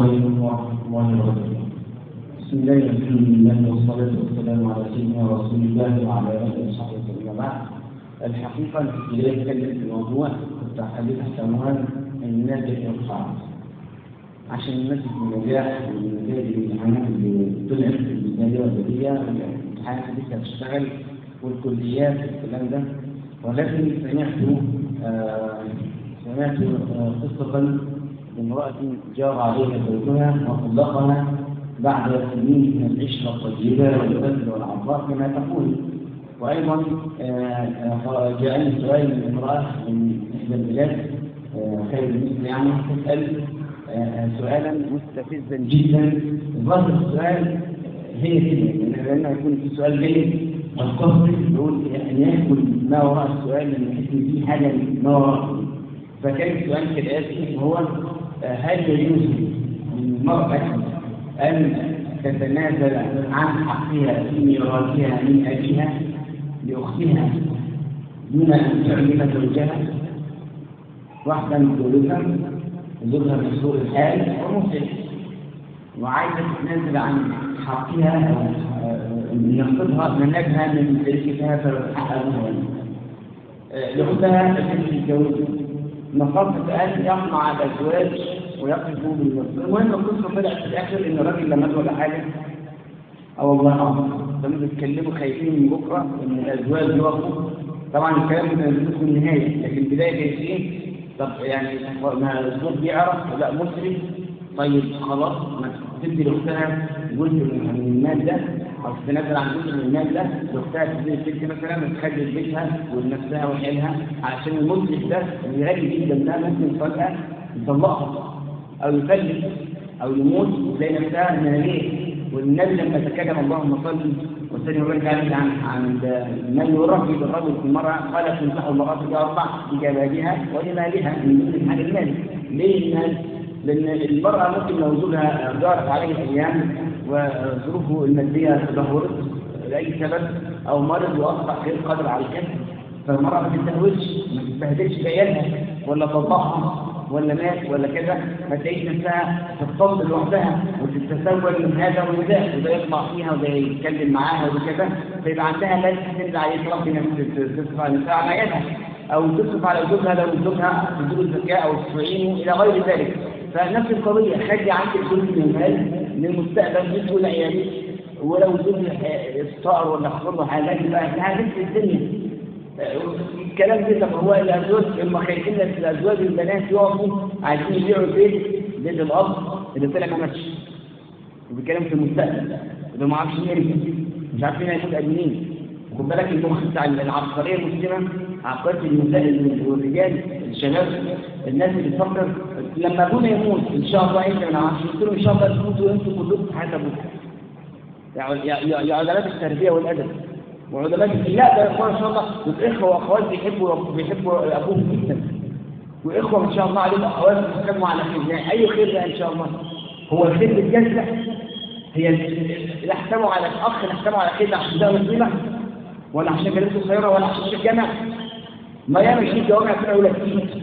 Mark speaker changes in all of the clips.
Speaker 1: عليكم ورحمة الله وبركاته. بسم الله الحمد لله والصلاة والسلام على سيدنا رسول الله وعلى آله وصحبه وسلم بعد. الحقيقة اللي أتكلم في الموضوع كنت حديث عنوان الناجح والصعب. عشان نمسك النجاح والنتائج الامتحانات اللي طلعت في الميزانية والبدية الامتحانات لسه هتشتغل والكليات والكلام ده ولكن سمعت آه سمعت آه قصة امرأة جار عليها زوجها وطلقها بعد سنين من العشرة الطيبة والبذل والعطاء كما تقول وأيضا جاءني سؤال من امرأة من إحدى البلاد خير المثل يعني تسأل سؤالا مستفزا جدا ظاهر السؤال هي كده لأنه يكون في سؤال جيد القصد يقول أن يأكل ما وراء السؤال لأن يحس إن في حاجة ما وراء فكان السؤال كالآتي هو هل يجوز للمرأة أن تتنازل عن حقها في ميراثها من أبيها لأختها دون أن تعلم زوجها واحدة متجوزة زوجها مسؤول الحال ومسلم وعايزة تتنازل عن حقها ينقذها منهجها من تركتها فحق أبوها لأختها التي تتجوزها مخافة أن يقمع الأزواج ويقفوا بالمسؤول المهم القصة طلعت في الآخر إن الراجل لما مات ولا حاجة أو الله أعلم لما بيتكلموا خايفين من بكرة إن الأزواج يقفوا طبعا الكلام ده في النهاية لكن البداية كانت إيه؟ طب يعني ما الزوج يعرف لا مسلم طيب خلاص ما تدي لاختها جزء من المال ده او تتنازل عن جزء من المال ده لاختها تدي الست مثلا وتخلي بيتها ولنفسها وحيلها علشان المسلم ده اللي غالي جدا ده ممكن فجاه يطلقها او يفلس او يموت وتلاقي نفسها ان ليه والنبي لما تكلم اللهم صل وسلم وبارك عليه عن عن المال يربي بالرجل في المرأة قال تنصح المرأة بأربع بجبابها ولمالها من ضمن الحال المال ليه المال؟ لأن المرأة ممكن لو زوجها جارت عليه أيام وظروفه المادية تدهورت لأي سبب أو مرض وأصبح غير قادر على الكسب فالمرأة ما تستهوش ما تستهدفش بعيالها ولا تطبعها ولا مات ولا كذا ما تلاقيش نفسها تتصل لوحدها وتتسول من هذا ومن ذاك وده يطمع فيها وده يتكلم معاها وكذا فيبقى عندها لا تسند عليه تربي تصرف على نفسها على عيالها او تصرف على زوجها لو زوجها تدور الزكاه او تعينه الى غير ذلك فنفس القضيه خلي عندك جزء من المال للمستقبل مثل العيال ولو زوج استار ولا حصل له حاجات يبقى انها بنت الدنيا الكلام ده طب هو الازواج هم خايفين الازواج البنات يقفوا عايزين يبيعوا البيت بيت الاب اللي طلع ما ماتش وبيتكلم في المستقبل ده ما عرفش مين مش عارفين هيموت قد مين خد بالك المخ بتاع العبقريه المسلمه عبقريه النساء والرجال الشباب الناس اللي بتفكر لما ابونا يموت ان شاء الله انت ما نعرفش قلت له ان شاء الله تموتوا انتوا كلكم في حياه ابوك يا عدلات التربيه والادب وعلماء لا ده يا اخوان ان شاء الله والاخوه واخوات بيحبوا بيحبوا ابوهم جدا واخوه ان شاء الله عليهم اخوات بيتكلموا على خير يعني اي خير ده ان شاء الله هو الخير بالجزء هي نحسبه على الاخ نحسبه على خير عشان ده مسلمه ولا عشان كلمته صغيره ولا عشان الجامع ما ياما يجيب جوامع كده يقول لك فيه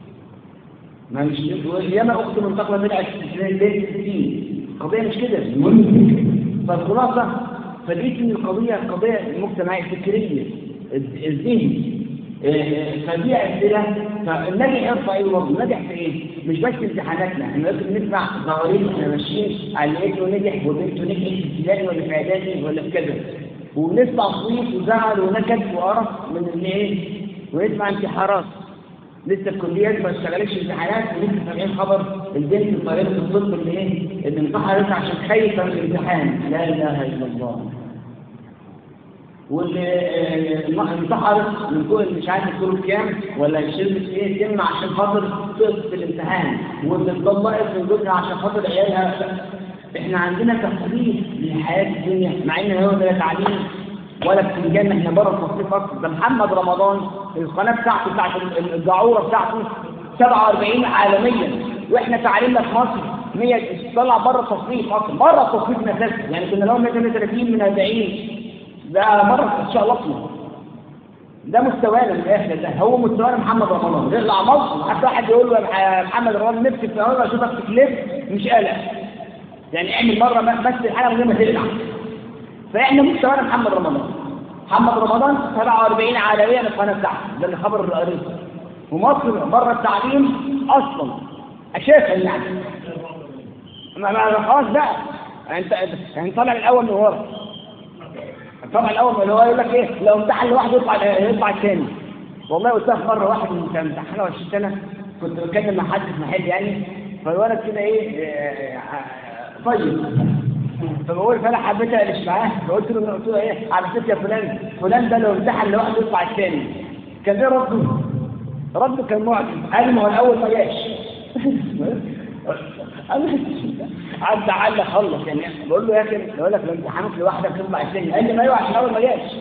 Speaker 1: ما مش ياما اخت منتقله من 20 ليه 60 القضيه مش كده المهم فالخلاصه فلقيت ان القضيه قضيه مجتمعيه فكريه الذهني فدي امثله فالنجح يرفع ايه برضه النجح في ايه؟ مش بس امتحاناتنا احنا لازم نسمع ظواهرين احنا ماشيين على لقيته نجح وبنته نجحت في ابتدائي ولا في اعدادي ولا في كذا وبنسمع صوت وزعل ونكد وقرف من اللي ايه؟ ونسمع انتحارات لسه الكليات ما اشتغلتش امتحانات ولسه سامعين خبر البنت طالبه الطب اللي ايه؟ اللي انتحرت عشان خايفه من الامتحان لا اله الا الله واللي انتحرت من فوق مش عارف الدور كام ولا شربت ايه سم عشان خاطر تسقط في الامتحان واللي اتطلقت من جوزها عشان خاطر عيالها احنا عندنا تخطيط لحياه الدنيا مع ان هو ده تعليم ولا بتنجان احنا بره التصنيف اصلا ده محمد رمضان القناه بتاعته بتاعت الجعوره بتاعته 47 عالميا واحنا تعليمنا في مصر 100 طلع بره التصنيف اصلا بره التصنيف اساسا يعني كنا لو 130 من 40 ده بره ان شاء الله اصلا ده مستوانا من الاخر ده هو مستوانا محمد رمضان يطلع مصر حتى واحد يقول له يا محمد رمضان نفسي في اول اشوفك في كليب
Speaker 2: مش قلق يعني اعمل مرة بس الحلقة من غير ما تقلع فاحنا مستوانا محمد رمضان محمد رمضان 47 عالميا القناة بتاعته ده اللي خبر الرئيس ومصر بره التعليم اصلا اساسا يعني ما ما خلاص بقى انت انت طالع الاول من ورا طبعا الاول اللي هو يقول لك ايه لو امتحن لوحده يطلع يطلع الثاني والله قلتها في مره واحد من كان امتحان 20 سنه كنت بتكلم مع حد في محل يعني فالولد كده ايه آه، طيب فبقول فانا حبيت اقلش معاه فقلت له قلت له ايه على فكره يا فلان فلان ده لو امتحن لوحده يطلع الثاني كان ايه رده؟ رده كان معجب قال ما هو الاول ما جاش عدى على خلص يعني بقول له يا اخي بقول لك لو امتحانك لوحدك تطلع الثاني قال لي ما ايوه عشان اول ما جاش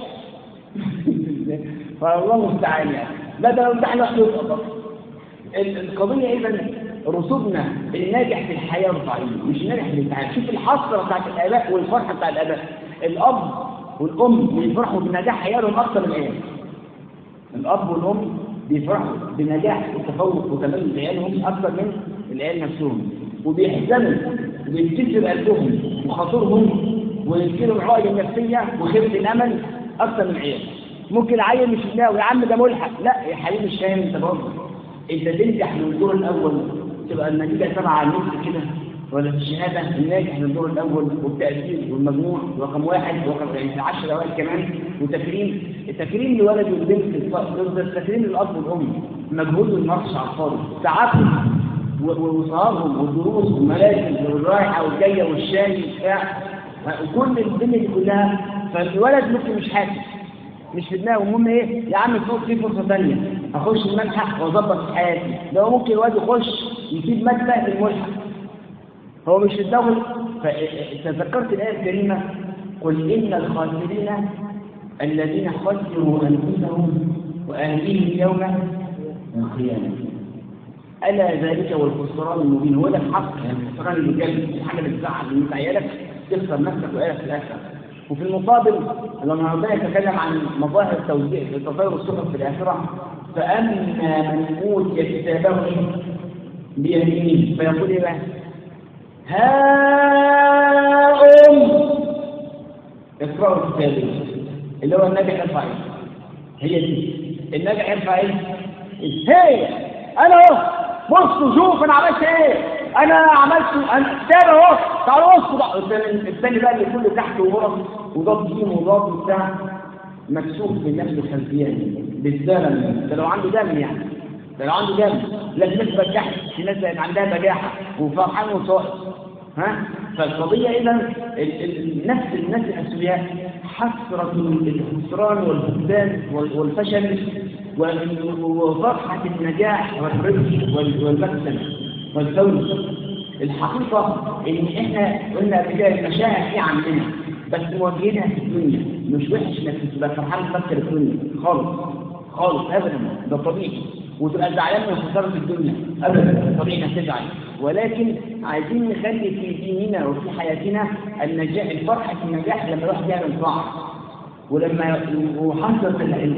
Speaker 2: فالله المستعان يعني لا ده لو امتحان لوحده يسقط القضيه اذا رسوبنا الناجح في الحياه ضعيف مش ناجح في الامتحان شوف الحسره بتاعت الاباء والفرحه بتاعت الاباء الاب والام بيفرحوا بنجاح عيالهم اكثر من العيال الاب والام بيفرحوا بنجاح وتفوق وتميز عيالهم اكثر من العيال نفسهم وبيحزنوا وبينكسر قلبهم وخاطرهم وينكروا العقد النفسيه وخيبه الامل اكثر من العيال ممكن عيل مش ناوي يا عم ده ملحق لا يا حبيبي مش فاهم انت برضه انت تنجح من الدور الاول تبقى النتيجه تبع على النص كده ولا في الشهاده الناجح من الدور الاول والتقدير والمجموع رقم واحد ورقم يعني في 10 اوائل كمان وتكريم التكريم لولد والبنت التكريم للاب والام مجهود المرش على الفاضي ساعاتهم وصهارهم والدروس والمراكز والرايحه والجايه والشاي وبتاع وكل الدنيا دي كلها فالولد ممكن مش حاسس مش في دماغه المهم ايه يا عم فوق في فرصه ثانيه اخش الملحق واظبط حياتي لو ممكن الواد يخش يسيب ماده للملحق هو مش في دماغه فتذكرت الايه الكريمه قل ان الخاسرين الذين خسروا انفسهم واهليهم يوم القيامه الا ذلك هو الخسران المبين هو ده الحق يعني الخسران اللي جاي حاجه بتزعل ان انت عيالك تخسر نفسك وعيالك في الاخره وفي المقابل لما ربنا يتكلم عن مظاهر توزيع تطير الصحف في الآخرة فأما من أوتي كتابه بيمينه فيقول إيه بقى؟ ها أم اقرأوا كتابي اللي هو الناجح يرفع هي دي الناجح يرفع ايه؟ هي أنا أهو بصوا شوف أنا عملت إيه؟ انا عملت انا كتاب اهو تعالوا بصوا بقى الثاني بقى اللي كله تحت وغرف وضاد جيم وضاد وبتاع مكسوف بالنفس الخلفيه بالزلم ده لو عنده دم يعني ده لو عنده دم لازم يثبت تحت في ناس عندها بجاحه وفرحان وصائب ها فالقضية إذا نفس الناس الأسوياء حسرة الخسران والفقدان والفشل وفرحة النجاح والربح والمكسب والفوز الحقيقة إن إحنا قلنا قبل كده المشاعر دي عندنا بس مواجهينها في الدنيا مش وحش إنك تبقى فرحان تفكر الدنيا خالص خالص أبدا ده طبيعي وتبقى زعلان من خسارة الدنيا أبدا طبيعي إنك تزعل ولكن عايزين نخلي في ديننا وفي حياتنا النجاح الفرحة في النجاح لما الواحد يعمل طاعة ولما وحصل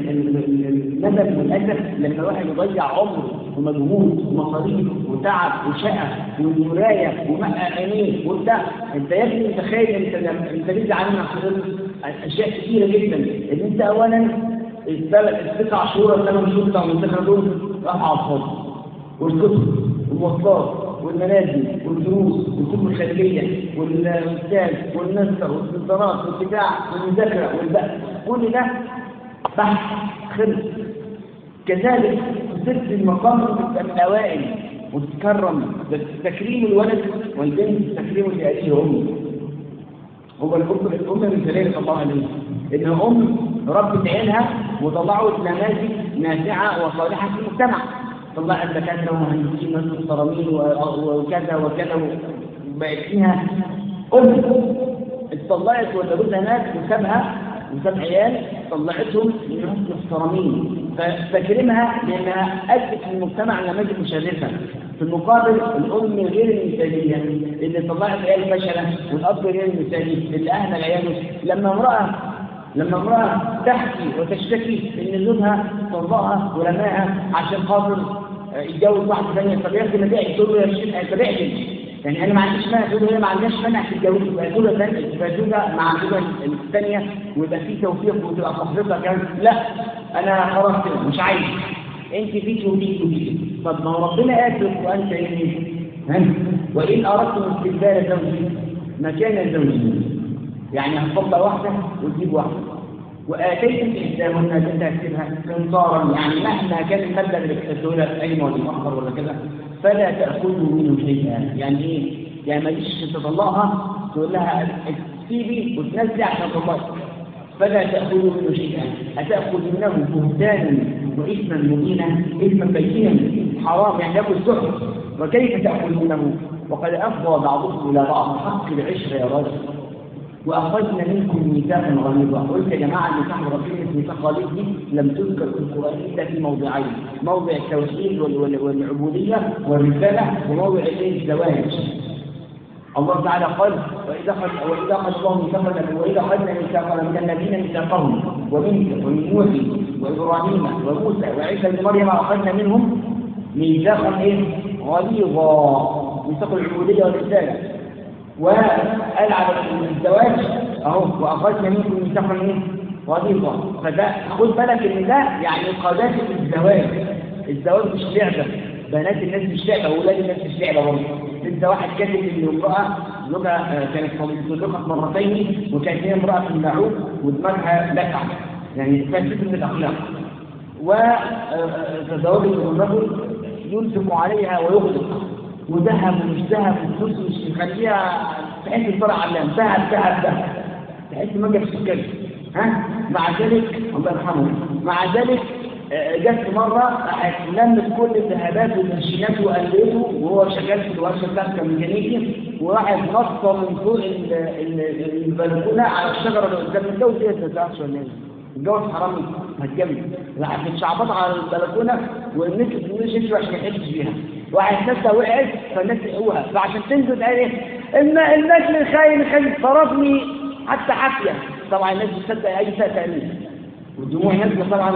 Speaker 2: الندم والاسف لما الواحد يضيع عمره ومجهود ومصاريف وتعب وشقه ومرايه ومقى عينيه وبتاع انت يا ابني تخيل انت انت ليه زعلان عشان اشياء كثيره جدا ان انت اولا التسع شهور الثمان شهور بتاع المنتخب دول راحوا على الفاضي والكتب والمواصلات والمنازل والدروس والكتب الخارجية والأستاذ والنسر والسلطنات والبتاع والمذاكرة والبحث كل ده بحث خلص كذلك ست المقام من الأوائل وتكرم تكريم الولد والبنت تكريم لأبيه وأمه هو الأم الأم من دليل الله عليه إن أم ربت عينها وطلعوا نماذج نافعة وصالحة في المجتمع طلعت دكاتره ومهندسين ناس محترمين وكذا وكذا وبقت فيها ام اتطلعت ولا جوزها هناك وسابها وساب عيال طلعتهم ناس محترمين فتكرمها لانها ادت في المجتمع نماذج مشرفه في المقابل الام غير المثاليه اللي طلعت عيال فشله والاب غير المثالي اللي اهمل عياله لما امراه لما امرأة تحكي وتشتكي إن زوجها طلقها ورماها عشان خاطر يتجوز واحدة ثانية طب يا أخي ما تقعد تقول له يا شيخ أنت بعدل يعني انا ما عنديش مانع تقول هي ما عندهاش مانع تتجوز يبقى زوجه ثانيه يبقى زوجه مع الزوجه الثانيه ويبقى في توفيق وتبقى صاحبتها كمان لا انا خلاص كده مش عايز انت فيك وفيك وفيك طب ما هو ربنا قال في القران الكريم ها وان اردتم استبدال زوج مكان الزوجين يعني هتطلق واحده وتجيب واحده واتيتم احداهن تكتبها قنطارا يعني مهما كان المبدا اللي بتحسه اي مواد اخر ولا كده فلا تاخذوا منه شيئا يعني ايه؟ يعني ما تجيش تطلقها تقول لها سيبي وتنزلي عشان تطلقي فلا تاخذوا منه شيئا اتاخذ منه بهتانا واثما مبينا اثما بينا حرام يعني ياكل سحر وكيف تاخذونه وقد افضى بعضكم الى بعض حق العشره يا رجل واخذنا منكم ميثاقا غليظا قلت يا جماعه النكاح الرسمي ميثاق غليظ دي لم تذكر في القران الا في موضعين موضع التوحيد والعبوديه والرساله وموضع الايه الزواج الله تعالى قال واذا اخذ واذا اخذ الله ميثاقا واذا اخذنا ميثاقا من الذين ميثاقهم ومنك ومن نوح وابراهيم وموسى وعيسى بن مريم اخذنا منهم ميثاقا ايه غليظا ميثاق العبوديه والرساله وقال على الزواج اهو واخرجنا منكم ميثاقا ايه غليظا فده خد بالك ان ده يعني قداسه الزواج الزواج مش لعبه بنات الناس مش لعبه واولاد الناس مش لعبه برضه لسه واحد كاتب ان امراه زوجها كانت مطلقه مرتين وكانت هي امراه في المعروف ودماغها لكعه يعني فاسده من الاخلاق وتزوج الرجل ينفق عليها ويغلق وذهب ومش ذهب وفلوس مش يخليها تحس الفرع علام ذهب ذهب ذهب تحس ما جابش الكلب ها مع ذلك الله يرحمه مع ذلك جت مرة لمت كل الذهبات والمنشينات وقلبته وهو شغال في الورشة بتاعته كميكانيكي وراحت نصة من فوق البلكونة على الشجرة اللي قدام الجوز دي ما تعرفش ولا ايه؟ الجوز حرام هتجمد راحت متشعبطة على البلكونة والناس مش يمشوا عشان ما يحسش بيها واحد ناس وقعت فالناس لقوها فعشان تنزل قال ايه؟ ان الناس من خاين خاين صرفني حتى حافية طبعا الناس بتصدق اي ساعة تأمين والدموع نازله طبعا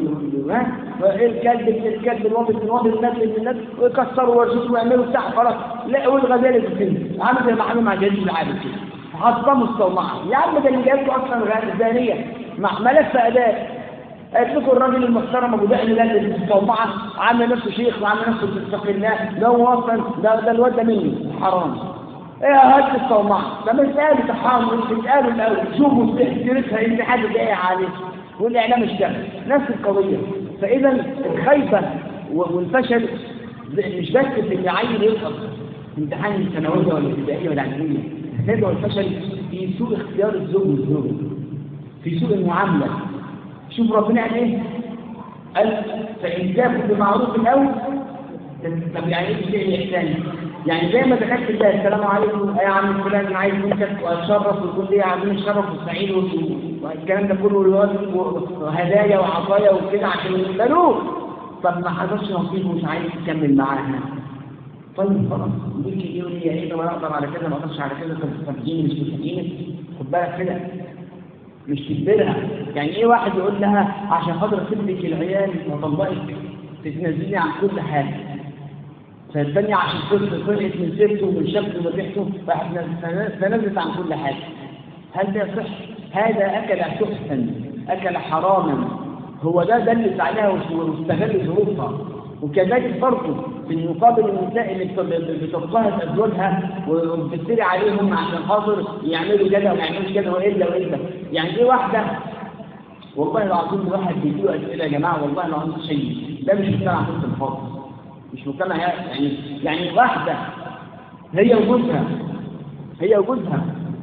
Speaker 2: الكلب الكلب الوطن الوطن الناس الناس ويكسروا ويرشدوا ويعملوا بتاع خلاص لا والغزاله في الفيلم عامل زي ما عملوا مع جديد العابد كده حطموا الصومعه يا عم ده اللي جابته اصلا زانيه مع ملف اداء قالت لكم الراجل المحترم ابو دقن ده اللي في الصومعه عامل نفسه شيخ وعامل نفسه بيتقي الله ده هو اصلا ده ده الواد ده مني حرام ايه هات الصومعه ده مش قالوا تحرم انت قالوا الاول شوفوا سيرتها انت حاجه جايه عليه والاعلام اشتغل نفس القضيه فاذا الخيبه والفشل مش بس في ان عيل يسقط في امتحان الثانويه ولا الابتدائيه ولا العلميه الخيبه والفشل في سوء اختيار الزوج والزوجه في سوء المعامله شوف ربنا قال ايه قال فان جاءكم بمعروف الاول طب يعني ايه شيء احسان يعني زي ما دخلت الله السلام عليكم يا عم فلان انا عايز منك واتشرف ويقول لي عايزين الشرف والسعيد والكلام ده كله وهدايا وعطايا وكده عشان يقبلوه طب ما حصلش نصيب ومش عايز تكمل معاها طيب خلاص ليك ايه ولي ايه ما اقدر على كده ما اقدرش على كده طب تديني مش تديني خد بالك كده مش تجبرها يعني ايه واحد يقول لها عشان خاطر اسيب العيال واطلقك تتنزلي عن كل حاجه فالثانية عشان طفل طلعت من سيرته ومن شكله ومن ريحته فنزلت عن كل حاجة هل ده صح؟ هذا أكل سحتا أكل حراما هو ده دلت عليها واستغل ظروفها وكذلك برضه في المقابل النساء اللي بتضطهد ازواجها وبتفتري عليهم عشان خاطر يعملوا كذا وما يعملوش كذا والا والا يعني دي واحده والله العظيم الواحد بيجيله اسئله يا جماعه والله العظيم شيء ده مش مجتمع مسلم خالص مش مجتمع يعني يعني واحده هي وجوزها هي وجوزها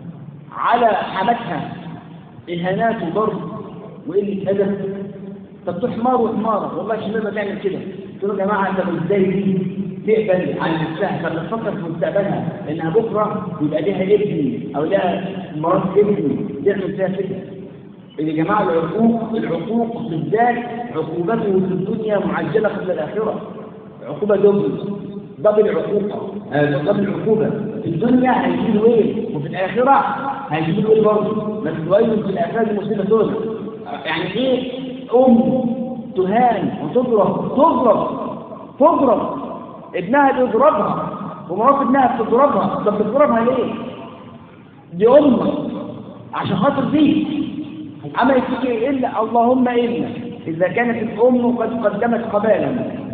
Speaker 2: على حماتها اهانات وضرب وقله ادب طب تروح حمار وحماره والله الشباب ما تعمل كده تقول يا جماعه انت ازاي دي تقبل عن نفسها فتفكر في مستقبلها انها بكره يبقى ليها ابني او لها مرات ابني تعمل فيها كده يا جماعه العقوق العقوق بالذات عقوبته في الدنيا معجله قبل الاخره عقوبه دبل دبل عقوبه دبل عقوبه في الدنيا هيجي له ويل وفي الاخره هيجي له ويل برضه بس ويل في الاخره دي مصيبه سوداء يعني ايه ام تهان وتضرب تضرب تضرب ابنها بيضربها ومرات ابنها بتضربها طب بتضربها ليه؟ دي امك عشان خاطر دي عملت فيك ايه الا اللهم الا اذا كانت الام قد قدمت قبالا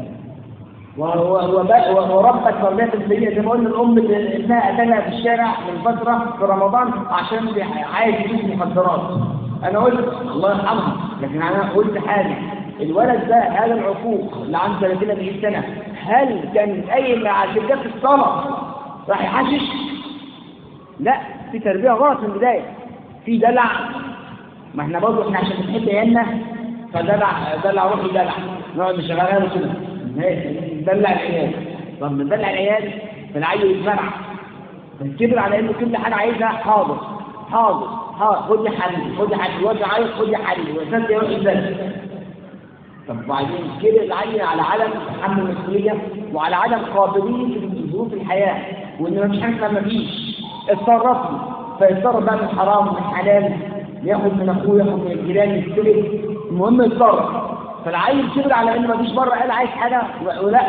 Speaker 2: وربت تربيه السيئه زي ما قلنا الام اللي ابنها قتلها في الشارع من فتره في رمضان عشان عايز يجيب مخدرات انا قلت الله يرحمها لكن انا قلت حاجه الولد ده هذا العقوق اللي عنده 30 40 سنه هل كان قايل عشان جت الصلاه راح يحشش؟ لا في تربيه غلط من البدايه في دلع ما احنا برضه احنا عشان بنحب عيالنا فدلع دلع روحي دلع نقعد نشغلها له كده ندلع العيال طب ندلع العيال فالعيل يتمنع فالكبر على انه كل حاجه عايزها حاضر حاضر حاضر خد حل خد حل الواد عايز خد حل وسد يروح يسد طب وبعدين كده العين على عدم تحمل المسؤوليه وعلى عدم قابليه لظروف الحياه وان مفيش حاجه ما فيش اتصرف فيتصرف بقى من حرام ومن حلال ياخد من اخوه ياخد من الجيران يستلف المهم يتصرف فالعيل كبر على انه مفيش بره قال عايز حاجه ولا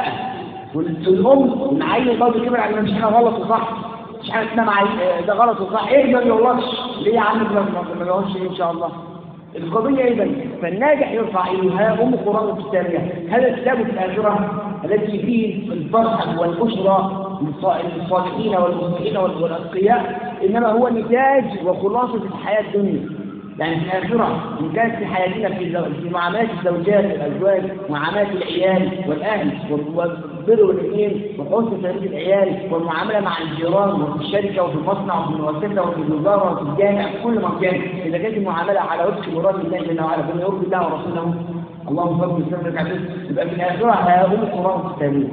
Speaker 2: والام العيل برضه كبر على انه مش حاجه غلط وصح مش حاجه اسمها معي ده غلط وصح ايه ما بيغلطش ليه يا عم ما بيغلطش ان شاء الله القضية إذا فالناجح يرفع إليها أم قرآن الثانية هذا الكتاب في الآخرة الذي فيه الفرح والبشرى للصالحين والمصلحين والأتقياء إنما هو نتاج وخلاصة الحياة الدنيا يعني في الآخرة إن كانت في حياتنا في, في معاملات الزوجات والأزواج معاملات العيال والأهل والبر والاثنين وحسن تربية العيال والمعاملة مع الجيران وفي الشركة وفي المصنع وفي المؤسسة وفي الوزارة وفي الجامع في كل مكان إذا كانت المعاملة على وفق مراد الله جل وعلا بما يرضي الله ورسوله اللهم صل وسلم لك عليه يبقى في الآخرة ها أم القرآن الثانية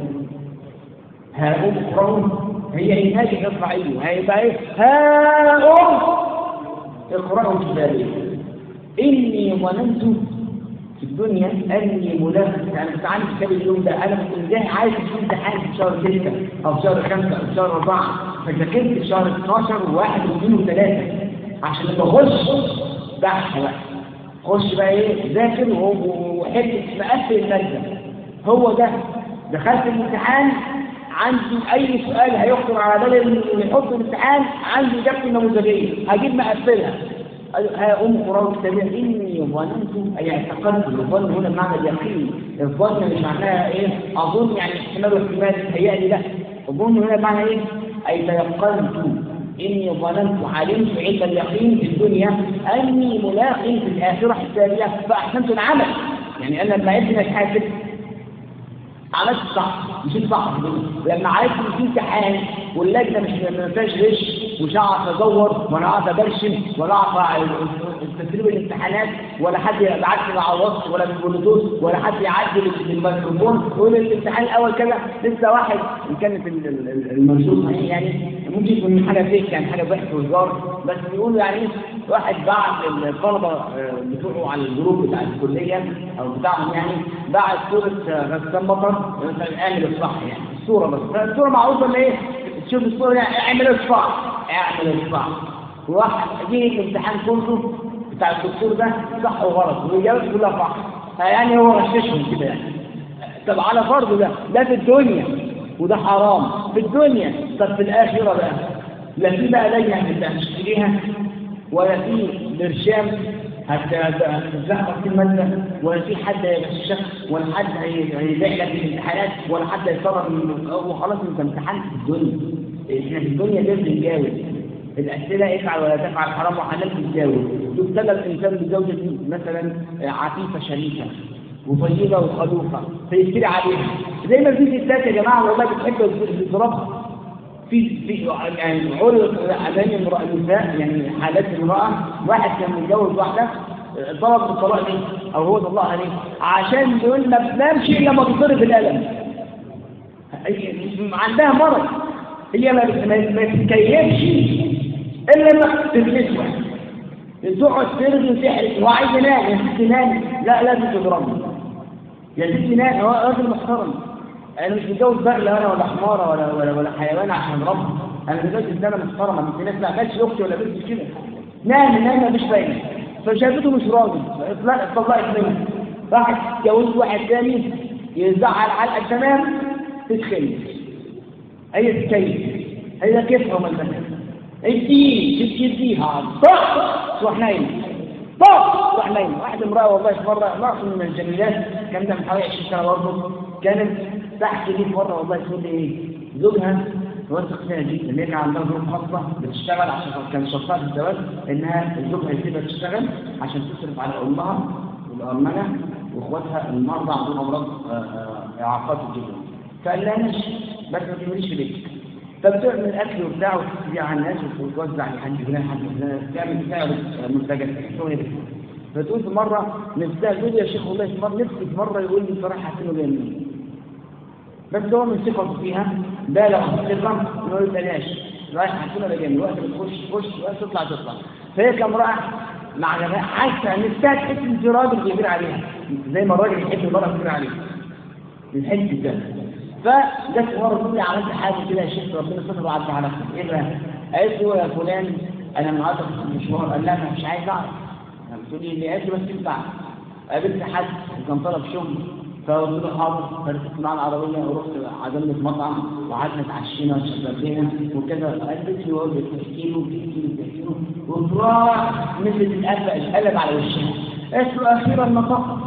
Speaker 2: ها أم القرآن هي إنهاج الرفعية هيبقى إيه ها أم اقرأوا كتابي إني ظننت في الدنيا أني ملاك يعني تعالى كتاب اليوم ده أنا كنت إزاي عايز في امتحان في شهر 6 أو في شهر 5 أو في شهر 4 فذاكرت في شهر 12 و1 و2 و3 عشان لما أخش بحث بقى خش بقى إيه ذاكر وحته مقفل المادة هو ده دخلت الامتحان عندي اي سؤال هيخطر على بالي انه يحط الامتحان عندي اجابته النموذجيه هجيب مقفلها ها ام قران التابع اني ظننت اي اعتقدت الظن هنا بمعنى اليقين الظن مش معناها ايه اظن يعني احتمال واحتمال تهيألي لا الظن هنا بمعنى ايه اي تيقنت اني ظننت علمت علم اليقين في الدنيا اني ملاق في الاخره حسابيه فاحسنت العمل يعني انا لما عرفت انك حاسب عملت صح مشيت صح لما عرفت ان في امتحان واللجنه مش ما فيهاش غش ومش هعرف ادور ولا هعرف ابرشم ولا اعرف تسريب الامتحانات ولا حد يبعت لي على الوصف ولا بالبلوتوث ولا حد يعدل الميكروفون يقول الامتحان الاول كذا لسه واحد ان كانت المنشور صحيح يعني ممكن يكون حاجه فيك يعني حاجه بحث وهزار بس بيقولوا يعني واحد بعت الطلبه بتوعه على الجروب بتاع الكليه او بتاعهم يعني بعت صوره غسان مطر مثلا اعمل الصح يعني الصوره بس الصوره معروفه ان ايه تشوف الصوره يعني اعمل الصح اعمل الصح وراح جه الامتحان كله بتاع الدكتور ده صح وغلط والاجابات كلها صح فيعني هو غششهم كده يعني طب على فرض ده ده في الدنيا وده حرام في الدنيا طب في الاخره بقى لا في بقى لجنه هتشتريها ولا في برشام هتزحف في المادة ولا في حد هيغششك ولا حد هيبيع لك الامتحانات ولا حد هيتصرف من وخلاص انت امتحنت في الدنيا احنا في الدنيا لازم نتجاوز الأسئلة افعل ولا تفعل حرام وحلال تتجاوز يبتلى الإنسان بزوجة مثلا عفيفة شريفة وطيبة وخلوقة فيشتري عليها زي ما في ستات يا جماعة والله بتحب الضرب في في يعني عرض امام امراه النساء يعني حالات امراه واحد كان متجوز واحده طلب الطلاق ليه او هو طلقها ليه عشان يقول ما بتنامش الا لما تضرب بالقلم عندها مرض هي ما ما تتكيفش الا لما تتلسع تقعد ترغي وتحرق وعايز ينام يا ست نام لا لازم تضربني يا ست نام هو راجل محترم انا مش متجوز بغلة انا ولا حمارة ولا ولا ولا حيوان عشان رب انا متجوز انسانة محترمة من ناس ما عملش اختي ولا بنتي كده نام نام مش باين فشافته مش راجل اتطلقت منه راحت اتجوزت واحد تاني يزعل علقة تمام تتخلف هي تكيف هي كيف هم المثل ادي تديها طق تروح نايم طق تروح نايم واحدة امرأة والله في مرة امرأة من الجميلات كان ده من حوالي 20 سنة برضه كانت تحكي لي في مرة والله تقول لي ايه زوجها واثق فيها جدا ان هي كان عندها ظروف خاصة بتشتغل عشان كان شرطها في الزواج انها زوجها يسيبها تشتغل عشان تصرف على امها والأرملة واخواتها المرضى عندهم امراض آه، آه، اعاقات وكده فقال لها ماشي بس ما تقوليش في بيتك فبتعمل الاكل وبتاع وتدي على الناس وتوزع لحد فلان حد فلان تعمل تعرض منتجات شغل ده فتقول في مره نفسها تقول يا شيخ والله في مره نفسي في مره يقول لي صراحه حسين جميل بس هو من ثقته فيها ده لو ثقه ما يسالهاش رايح حسين ولا جميل وقت بتخش تخش وقت تطلع تطلع فهي كامراه مع حاسه نفسها تحس ان في راجل بيغير عليها زي ما الراجل يحب المراه تغير عليه الحس ده فجت مره تقول لي عملت حاجه كده يا شيخ ربنا ستر وعدت على نفسك ايه بقى؟ قالت له يا فلان انا النهارده كنت في مشوار قال لا انا مش عايز اعرف قلت لي اللي قالت لي بس ينفع قابلت حد وكان طلب شغل فقلت له حاضر فركبت معاه العربيه ورحت عزمني في مطعم وقعدنا اتعشينا وشربنا وكذا قالت لي وقلت تحكي له تحكي له تحكي له وتروح مثل القلب القلب على وشها قالت له اخيرا نطقت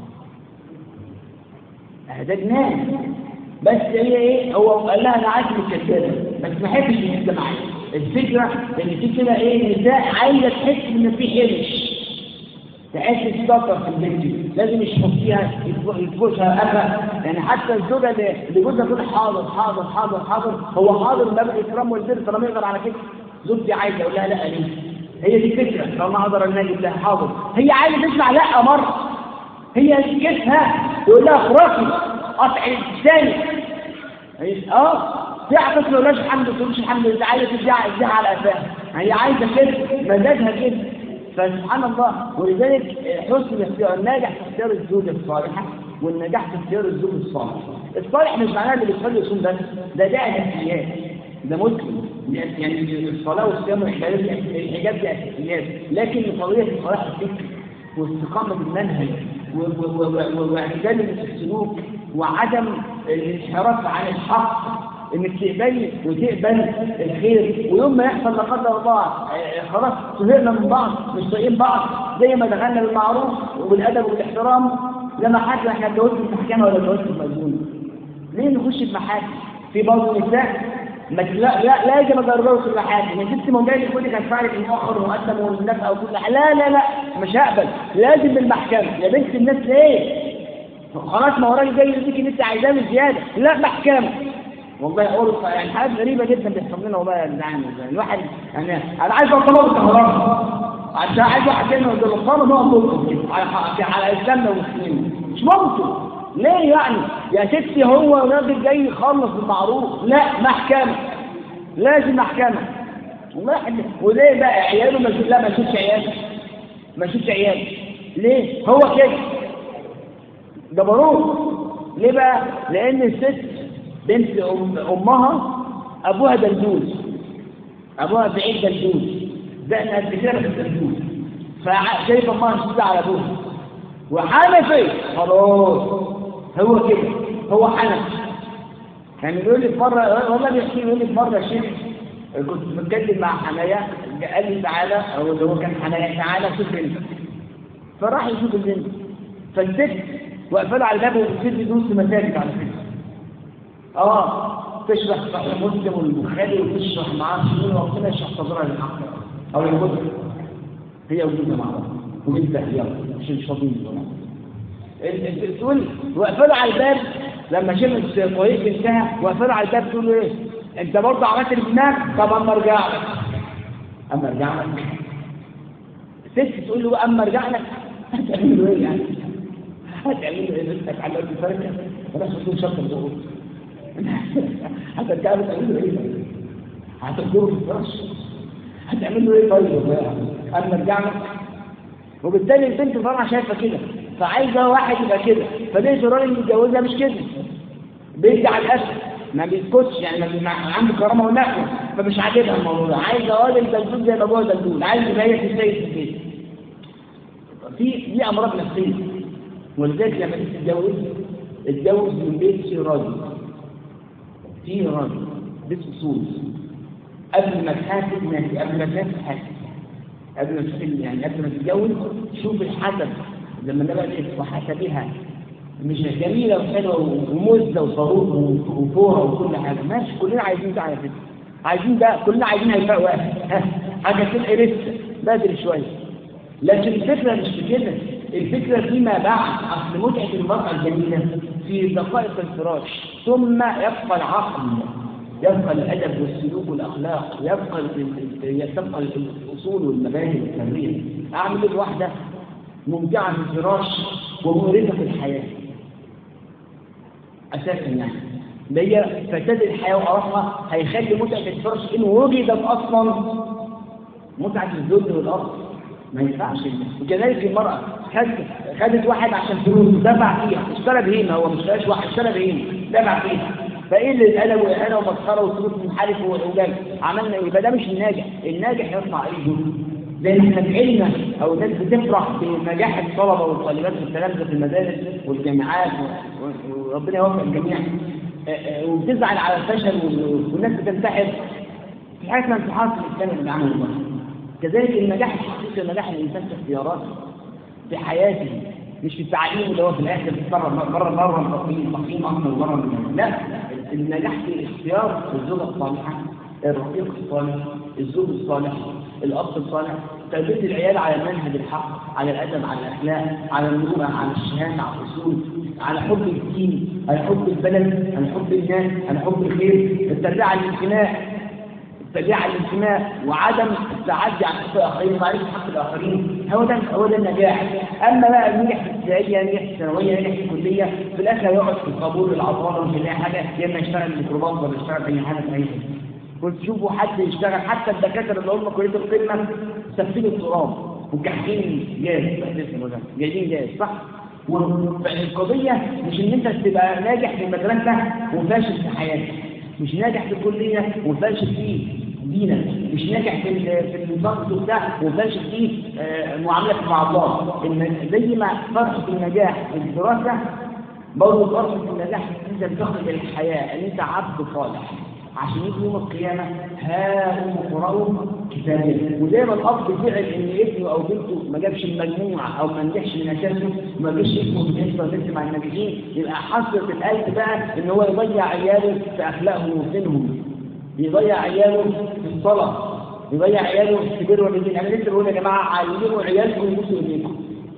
Speaker 2: ده جنان بس هي ايه هو قال لها انا عايز الكذابه بس ما احبش ان انت معايا الفكره ان في كده ايه النساء عايزه تحس ان في حرش تحس تستطر في البنت لازم يحطيها يفوشها ابا يعني حتى الزوجه اللي اللي جوزها تقول حاضر حاضر حاضر حاضر هو حاضر ما بقى اكرام والبر طالما يقدر على كده زوجتي عايزه اقول لها لا ليه هي دي الفكره لو ما اقدر ان اجيب لها حاضر هي عايزه تسمع لا مره هي كيفها يقول لها خرافي قطع الثاني اه تعطف له لاش الحمد لله تقولش الحمد لله عايزه تديها تديها على قفاها هي عايزه كده مزاجها كده فسبحان الله ولذلك حسن الاختيار الناجح في اختيار الزوجه الصالحه والنجاح في اختيار الزوج الصالح الصالح مش معناه اللي بيصلي يصوم بس ده ده اساسيات ده مسلم يعني الصلاه والصيام والحجاب الحجاب دي اساسيات لكن قضيه الصلاح الفكر واستقامه المنهج واعتدال السلوك وعدم الانحراف عن الحق انك تقبلي وتقبل الخير ويوم ما يحصل لا قدر الله خلاص طهقنا من بعض مش طايقين بعض زي ما دخلنا بالمعروف وبالادب والاحترام لما حد احنا اتجوزنا في محكمه ولا اتجوزنا في مأذون ليه نخش في محاكم في برضه نساء ما لا لا لازم اجربه في المحاكم يا ست موجودة تقول لك هدفع لك المؤخر ومقدم والنفقه وكل حاجه لا لا لا مش هقبل لازم بالمحكمه يا بنت الناس ليه؟ خلاص ما هو راجل جاي يديك اللي انت عايزاه بزياده لا محكمه والله اقول يعني حاجات غريبه جدا بيحصل لنا والله يا جدعان الواحد يعني انا عايز اوصل الكهرباء عشان عايز واحد كلمه يقول له نقعد نطلب على على اسلامنا والمسلمين مش ممكن ليه يعني يا ستي هو راجل جاي يخلص بالمعروف لا محكمه لازم محكمه والله وليه بقى عياله ما لا ما يشوفش عياله ما يشوفش عياله ليه هو كده جبروت ليه بقى لان الست بنت أم امها ابوها دلدوز ابوها بعيد دلدوز دقنا قد كده في الدلدوز فشايف امها شديده على ابوها وحنفي خلاص هو كده هو حنفي يعني بيقول لي في مره والله بيحكي يقول لي في مره شيخ كنت بتكلم مع حنايا قال لي تعالى او اللي هو كان حنايا تعالى شوف بنت فراح يشوف البنت فالست وقفله على الباب وبتسد دروس مساجد على فكره اه تشرح صحيح مسلم والبخاري وتشرح معاه سنين وربنا يشرح صدرها للحق او ياخدها هي وجودها مع بعض وجودها هي مش مش فاضيين تقول وقفله على الباب لما شمت طريق بنتها وقفله على الباب تقول له ايه انت برضه عملت اللي في طب اما ارجع لك اما ارجع لك ست تقول له اما ارجع لك هتعمل له ايه يعني هتعمل له ايه بنتك على الفرقه ولا تكون شرط الظهور هترجع له تعمل له ايه هتخبره في الفرش هتعمل له ايه طيب اما ارجع لك وبالتالي البنت طبعا شايفه كده فعايزه واحد يبقى كده فليه الراجل اللي متجوزها مش كده بيدي على الاكل ما بيسكتش يعني ما عنده كرامه ونقوه فمش عاجبها الموضوع ده عايزه راجل دلدول زي ما ابوها دلدول عايز يبقى هي السيد في البيت في دي امراض نفسيه ولذلك لما تيجي تتجوز اتجوز من بيت في راجل في راجل دي اصول قبل ما تحاسب نفسك قبل ما تنافس حاسب قبل ما تشوف يعني قبل ما تتجوز شوف الحسب لما نبقى وحسبها مش جميله وحلوه ومزه وصاروخ وفوره وكل حاجه ماشي كلنا عايزين ده على فكره عايزين ده كلنا عايزين هيفاء واحد ها حاجه تبقى لسه بدري شويه لكن الفكره مش في كده الفكره فيما بعد اصل متعه المراه الجميله في دقائق الفراش ثم يبقى العقل يبقى الادب والسلوك والاخلاق يبقى تبقى الاصول والمبادئ والتربيه اعمل واحده ممتعه في الفراش ومؤرقه في الحياه اساسا يعني اللي هي فساد الحياه وقرفها هيخلي متعه الفرش ان وجدت اصلا متعه الزوج والارض ما ينفعش وكذلك المراه خدت خدت واحد عشان فلوس دفع فيها اشترى بهيمه هو مش اشتراش واحد اشترى بهيمه دفع فيها فايه اللي القلب والانا ومسخره وفلوس منحرف وجاي عملنا ايه يبقى ده مش الناجح الناجح يصنع ايه دول لان احنا في علمنا او الناس بتفرح بنجاح الطلبه والطالبات والتلامذه في المدارس والجامعات وربنا يوفق الجميع وبتزعل على الفشل والناس بتنتحر في حاجه اسمها انتحار في الاسلام اللي عمله الله كذلك النجاح الحقيقي نجاح الانسان في اختياراته في حياته مش في التعليم اللي هو في الاخر بره بره بره التقييم تقييم اكثر بره لا النجاح في اختيار الزوجه الصالحه الرفيق الصالح الزوج الصالح الاب الصالح تربيه العيال على منهج الحق على الادب على الاخلاق على المروءه على الشهاده على الاصول على حب الدين على حب البلد على حب الناس على حب الخير التربيه على الانتماء التربيه على الانتماء وعدم التعدي على حق الاخرين ومعرفه حق الاخرين هو ده هو ده النجاح اما بقى نجح في الابتدائيه نجح في الثانويه نجح في الكليه في الاخر يقعد في القبول العطاره مش هيلاقي حاجه يا اما يشتغل ميكروباص ولا يشتغل اي حاجه في اي حاجه كنت تشوفوا حد يشتغل حتى الدكاتره اللي هم كليه القمه سفين التراب وجاحدين جاز جايين جاز صح؟ والقضية مش ان انت تبقى ناجح في المدرسة وفاشل في حياتك مش ناجح في الكلية وفاشل في دينك مش ناجح في في الضغط بتاع وفاشل في معاملتك مع الله ان زي ما فرحة النجاح في الدراسة برضه فرحة النجاح ان انت بتخرج الحياة ان انت عبد صالح عشان يجي يوم القيامة ها اقرأوا كتابه وزي ما الأب زعل إن ابنه أو بنته ما جابش المجموعة أو ما نجحش من أساسه وما جابش اسمه في الحصة لسه مع الناجحين يبقى حصلت القلب بقى إن هو يضيع عياله في أخلاقهم وسنهم يضيع عياله في الصلاة يضيع عياله في البر والدين أنا لسه بقول يا جماعة علموا عيالكم يبصوا إليكم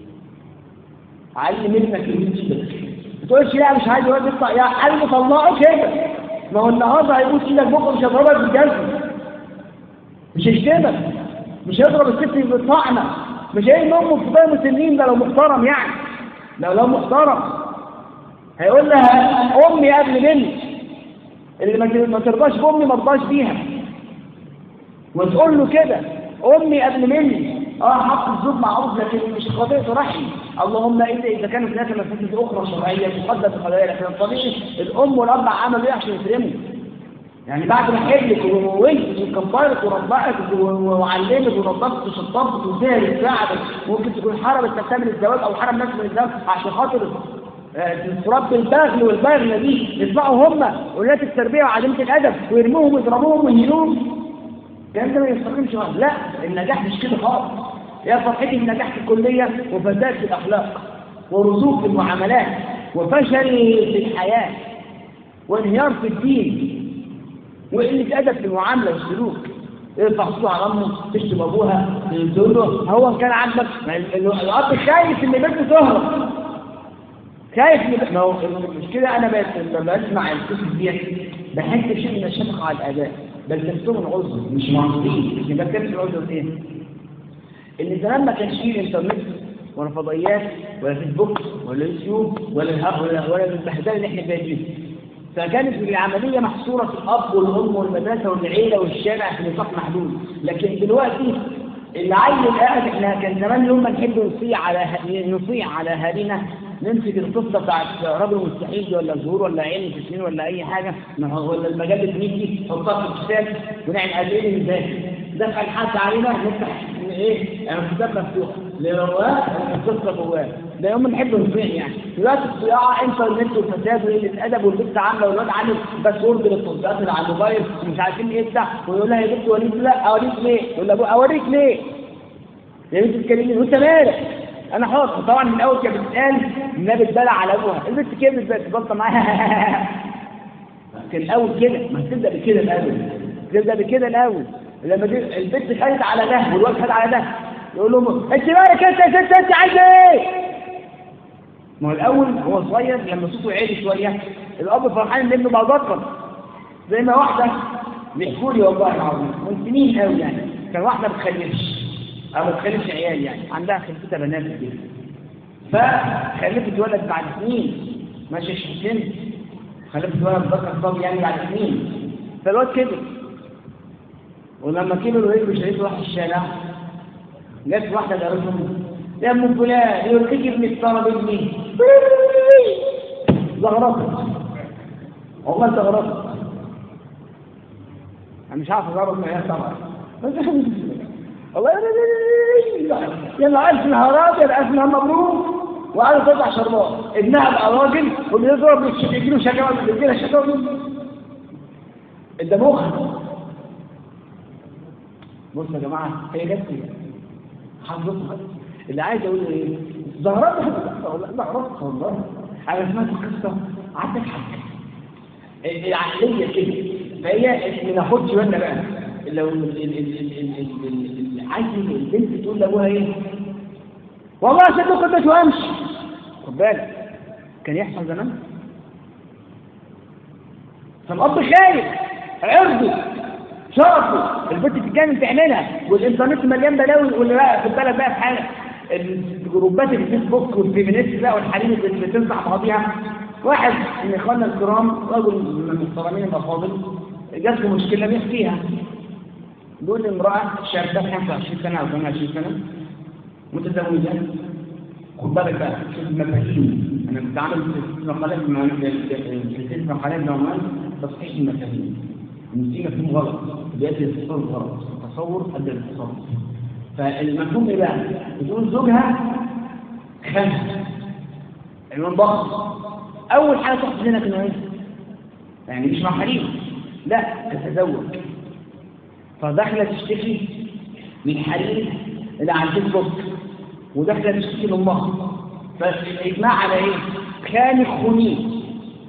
Speaker 2: علم ابنك يبص إليك ما تقولش لا مش عايز الواد يطلع يا حبيبي طلعه كده ما هو النهارده هيبوس ايدك بكره مش هيضربك بالجزم مش هيشتمك مش هيضرب الست بالطعنه مش هيجي امه في بقى مسنين ده لو محترم يعني لو لو محترم هيقول لها امي قبل بنتي اللي ما ترضاش بامي ما ترضاش بيها وتقول له كده امي قبل مني اه حق الزوج معروف لكن مش قضيه رحم اللهم اذا اذا كانت هناك مفاسد اخرى شرعيه تقدم بقضايا لكن الطبيعي الام والاب عملوا ايه عشان يكرموا يعني بعد ما حبلك وولدت وكبرت وربعت وعلمت ونظفت وشطبت وسهرت وساعدت ممكن تكون حرمت نفسها من الزواج او حرم نفسها من الزواج عشان خاطر تربي البغل والبغله دي يطلعوا هم ولاد التربيه وعدمه الادب ويرموهم ويضربوهم ويهينوهم الكلام ده ما يستقيمش لا النجاح مش كده خالص يا فرحتي النجاح في الكليه وفساد في الاخلاق ورسوخ في المعاملات وفشل في الحياه وانهيار في الدين وقله ادب في المعامله والسلوك ارفع صوته على امه تشتم ابوها تقول له هو كان عاجبك الاب خايف ان بنته تهرب خايف من ما هو مش كده انا لما بسمع القصص دي بحس بشيء من الشفقه على الاداء بل تكتم العذر مش معذورين لكن بكتم العذر ايه؟ ان زمان ما كانش فيه انترنت ولا فضائيات ولا فيسبوك ولا يوتيوب ولا ولا ولا البهدله اللي احنا فيها دي فكانت العمليه محصوره في الاب والام والمدرسه والعيله والشارع في نطاق محدود لكن دلوقتي العيل قاعد احنا كان زمان يوم ما نحب نصيع على نصيع على اهالينا نمسك القصه بتاعت رجل مستحيل ولا الظهور ولا علم في سنين ولا اي حاجه ولا المجله ميكي نحطها في الكتاب ونعمل قد ايه نذاكر دخل حد علينا نفتح ايه انا كتاب مفتوح لرواه القصه جواه ده يوم نحب نطيع يعني دلوقتي الصياعه انترنت وفساد وقله ادب والبنت عامله والواد عامل بس ورد للتطبيقات اللي على الموبايل ومش عارفين ايه بتاع ويقول لها يا بنت اوريك لا اوريك ليه؟ يقول لابوه اوريك ليه؟ يا بنت تكلمني وانت مالك؟ انا حاضر طبعا من الاول كانت بتتقال انها بتدلع على ابوها البنت كبرت بقت تبطل معاها كان الاول كده ما تبدا بكده الاول تبدا بكده الاول لما دي البنت خدت على ده والواد خد على ده يقول لهم انت مالك انت يا ست انت عايزه ايه؟ ما هو الاول هو صغير لما صوته عالي شويه الاب فرحان ان ابنه بقى ذكر زي ما واحده بيحكوا لي والله العظيم من سنين قوي يعني كان واحده ما بتخلفش او ما بتخلفش عيال يعني عندها خلفتها بنات كده فخلفت ولد بعد سنين ماشي حسين خلفت ولد ذكر صبي يعني بعد سنين فالواد كبر ولما كبر ويجوا شريته راح الشارع جت واحده جارتهم يا ام فلان يرضيك ابنك طلب ابني زغرطت والله زغرطت انا مش عارف اضرب معايا طبعا والله يلا الف نهار ابيض الف نهار مبروك وقعدت تطلع شربات ابنها بقى راجل وبيضرب يجيله شكاوى بيجيله شكاوى ده مخ بصوا يا جماعه هي جت كده حظتها اللي عايز اقول ايه زهرات والله زهرات والله على سمعت القصه عندك حق العقليه كده فهي ما ناخدش بالنا بقى لو عايز البنت تقول لابوها ايه والله سيبني كنت وامشي خد بالك كان يحصل زمان فالاب خايف عرضه شرفه البنت تتجنن تعملها والانترنت مليان بلاوي واللي بقى في البلد بقى في حاله الجروبات الفيسبوك والفيمينيست بقى والحريم اللي بتنصح بعضيها واحد من اخواننا الكرام رجل من المحترمين الافاضل جات له مشكله بيحكيها بيقول امراه شابه 25 سنه او 28 سنه متزوجه خد بالك بقى شوف المفاهيم انا بتعامل في مقالات في سلسله مقالات نوعا تصحيح المفاهيم ان في مفهوم غلط بيأتي التصور غلط التصور ادى للتصرف فالمفهوم ايه بقى؟ بتقول زوجها خمسه عنوان ضغط اول حاجه تحط هنا كانوا ايه؟ يعني مش مع حريم لا تتزوج فداخله تشتكي من حريم اللي على الفيسبوك وداخله تشتكي لامها فالاجماع على ايه؟ خان خنين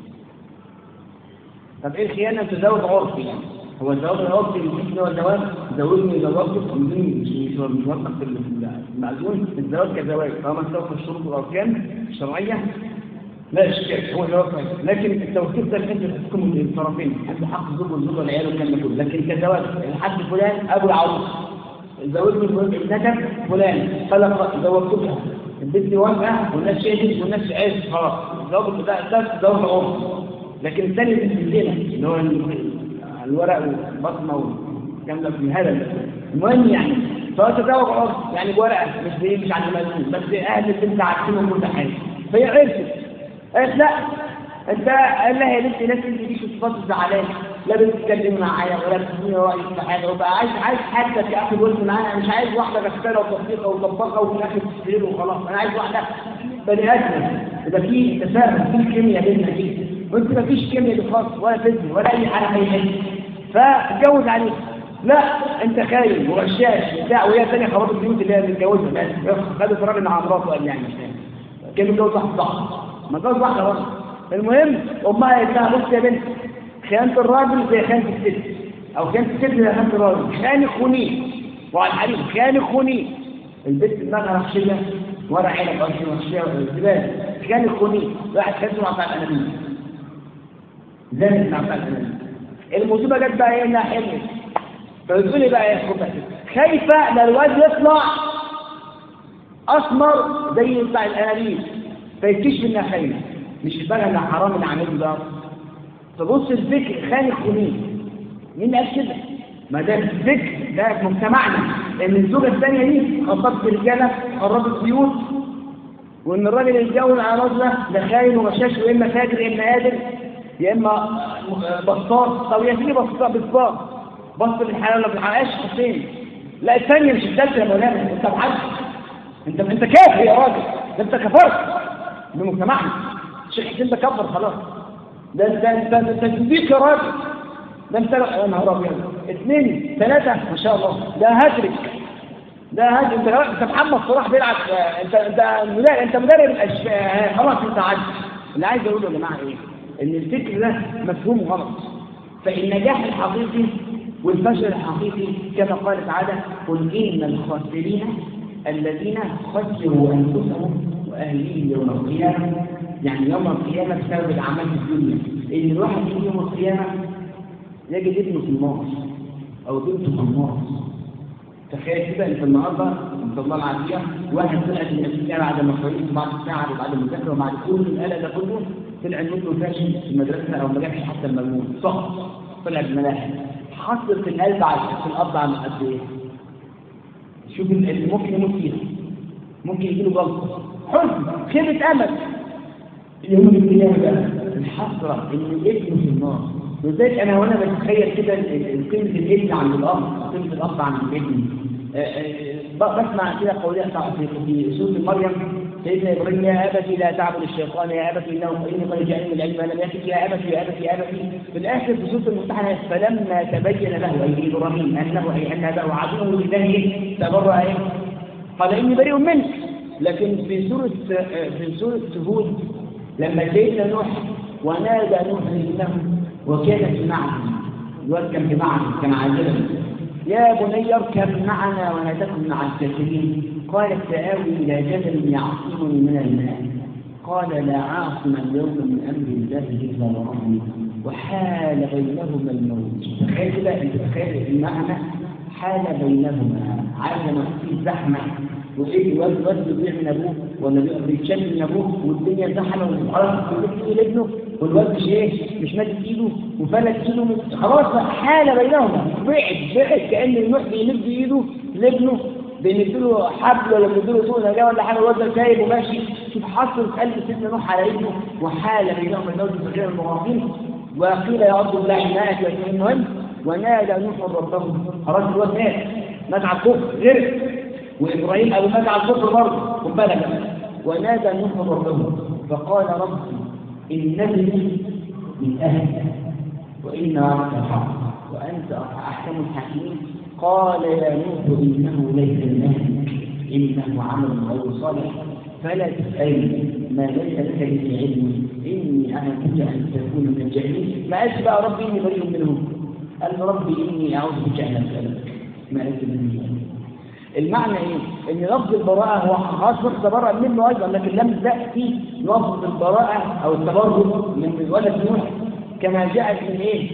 Speaker 2: طب ايه الخيانه تزوج عرفي يعني هو الزواج العرفي اللي هو الزواج زوجني زوجتك مش مش مش موثق في المأذون الزواج كزواج طالما استوفى الشروط والاركان الشرعيه لا اشكال هو جواب لكن التوثيق ده انت تحكم الطرفين عنده حق الزوج والزوجه والعيال والكلام ده كله لكن كزواج الحد فلان ابو العروس زوجني ابنتك فلان خلق زوجتها البنت واقفه والناس شهدت والناس عرفت خلاص الزواج ده ده زواج عرف لكن الثاني بالزنا اللي هو الورق والبصمه والكلام ده في هذا المهم يعني فهو تزوج عرف يعني بورقه مش بايه مش عند المأذون بس اهل البنت عارفين كل حاجه فهي عرفت قالت لا انت قال لها يا بنتي لازم انت دي صفات الزعلان لا بتتكلم معايا ولا بتديني رايك في حاجه وبقى عايز عايز حد تاخد ولد معايا مش عايز واحده غساله وتطبيقه وطبقه وفي الاخر تشتري وخلاص انا عايز واحده بني ادم يبقى في تفاهم في كيمياء بيننا كده وانت ما فيش كيمياء دي خالص ولا فيزياء ولا اي حاجه اي حاجه فاتجوز عليه لا انت خايف وغشاش بتاع وهي ثانيه خلاص البيوت اللي هي متجوزها خدت راجل مع مراته قال يعني مش فاهم كان متجوز واحد صح ما جوز واحده برضه المهم امها قالت لها بص يا بنت خيانه الراجل زي خيانه الست او خيانه الست زي خيانه الراجل خيانه خونين وعلى الحريم خيانه خونين البنت دماغها وحشيه ورا عينك وحشيه وحشيه زباله خيانه خونين واحد خيانته مع بتاع الانابيب زي مع بتاع الانابيب المصيبه جت بقى ايه انها حمل فبتقولي بقى ايه خد خايفه لا الواد يطلع اسمر زي بتاع الانابيب فيكتشف انها خاينه مش في بالها انها حرام اللي عامله ده تبص الذكر خانق ومين مين قال كده ما ده الذكر ده في مجتمعنا ان الزوجه الثانيه دي خطبت رجاله قربت بيوت وان الراجل اللي يتجوز على رجله ده خاين وغشاش يا اما فاجر يا اما قادر يا اما بسطاط طب يا سيدي بسطاط بسطاط بص في الحلال ولا في الحلال حسين لا الثانيه مش الثالثه يا مولانا انت محد انت انت كافر يا راجل ده انت كفرت بمجتمعنا الشيخ حسين ده كفر خلاص ده انت انت انت صديق يا راجل ده انت يا نهار ابيض اثنين ثلاثه ما شاء الله ده هاتريك ده هاتريك انت انت محمد صلاح بيلعب انت انت مدرب انت مدرب الأشف- خلاص انت عدت اللي عايز اقوله يا جماعه ايه؟ ان الفكر ده مفهوم غلط فالنجاح الحقيقي والفشل الحقيقي كما قال تعالى قل ان الخاسرين الذين خسروا انفسهم واهليهم يوم القيامه يعني يوم القيامه بسبب الاعمال في الدنيا ان الواحد يجي يوم القيامه يجد ابنه في النار او بنته في النار تخيل كده انت النهارده انت الله العافيه واحد طلع من الامريكا بعد ما كويس بعد الساعه وبعد المذاكره وبعد كل القلق ده كله طلع منه فاشل في المدرسه او ما جابش حتى المجموع سقط طلع بملاحق حصلت القلب على في الارض عن قد ايه؟ شوف اللي ممكن يموت فيها ممكن يجيله جلطه حزن خيبه امل يوم القيامه بقى الحسره ان الابن في النار لذلك انا وانا بتخيل كده ال- ال- قيمه الابن عند الاب قيمه الاب عند الابن آه، آه، ب- بسمع كده قولها في في سوره مريم سيدنا ابراهيم يا ابت لا تعبد الشيطان يا ابت انه اني قد جاءني من العلم ما لم ياتك يا ابت يا ابت يا ابت في الاخر في سوره الممتحنه فلما تبين له اي ابراهيم انه اي ان اباه عدو لله تبرأ ايه؟ قال اني بريء منك لكن في سوره آه، في سوره هود لما سيدنا نوح ونادى نوح ابنه وكان في معه الواد كان في معه كان عاجلا يا بني اركب معنا ولا تكن مع الكافرين قال سآوي إلى جبل يعصمني من الماء قال لا عاصم اليوم من أمر الله إلا من رحمه وحال بينهما الموت تخيل كده انت تخيل المعنى حال بينهما عايز ما في زحمه وايه الواد الواد بيضيع من ابوه ولا بي- بيتشال من ابوه والدنيا زحمه وخلاص بيمد ايده لابنه والواد مش ايه مش مادد ايده وفلت ايده من- خلاص بقى حال بينهما بعد بعد كان النوح بيمد ايده لابنه بيمد له حبل ولا بيمد له طول نجاه ولا حاجه الواد ده سايب وماشي شوف حصل قلب سيدنا نوح على ابنه وحال بينهما الموت بغير المغافين وقيل يا عبد الله مات لكن المهم ونادى نوح ربه خلاص الواد مات مات على الكفر غرق وابراهيم ابو مات على الكفر برضه خد بالك بقى. ونادى نوح ربه فقال رب ان ابني من اهلك وان وعدك الحق وانت احكم الحاكمين قال يا نوح انه ليس من اهلك انه عمل غير صالح فلا تسألني ما ليس لك به علم إني أعلمك أن تكون من الجاهلين ما قالش بقى ربي إني بريء منهم قال ربي إني أعوذ بك أن أسألك ما ليس به علم المعنى ايه؟ ان لفظ البراءة هو خاص تبرأ منه ايضا لكن لم تأتي لفظ البراءة او التبرؤ من ولد نوح كما جاءت من ايه؟